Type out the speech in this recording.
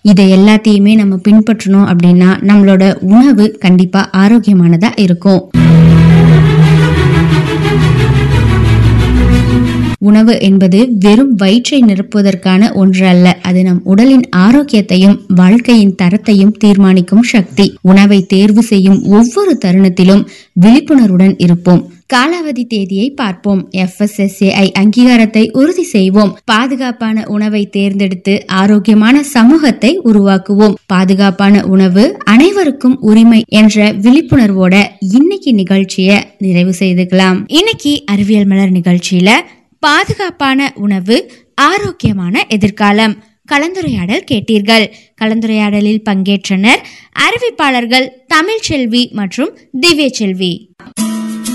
இதை எல்லாத்தையுமே நம்ம பின்பற்றணும் அப்படின்னா நம்மளோட உணவு கண்டிப்பா ஆரோக்கியமானதா இருக்கும் உணவு என்பது வெறும் வயிற்றை நிரப்புவதற்கான ஒன்று அல்ல அது நம் உடலின் ஆரோக்கியத்தையும் வாழ்க்கையின் தரத்தையும் தீர்மானிக்கும் சக்தி உணவை தேர்வு செய்யும் ஒவ்வொரு தருணத்திலும் விழிப்புணர்வுடன் இருப்போம் காலாவதி தேதியை பார்ப்போம் எஃப்எஸ்எஸ்ஏஐ அங்கீகாரத்தை உறுதி செய்வோம் பாதுகாப்பான உணவை தேர்ந்தெடுத்து ஆரோக்கியமான சமூகத்தை உருவாக்குவோம் பாதுகாப்பான உணவு அனைவருக்கும் உரிமை என்ற விழிப்புணர்வோட இன்னைக்கு நிகழ்ச்சியை நிறைவு செய்துக்கலாம் இன்னைக்கு அறிவியல் மலர் நிகழ்ச்சியில பாதுகாப்பான உணவு ஆரோக்கியமான எதிர்காலம் கலந்துரையாடல் கேட்டீர்கள் கலந்துரையாடலில் பங்கேற்றனர் அறிவிப்பாளர்கள் தமிழ்ச்செல்வி மற்றும் திவ்யச்செல்வி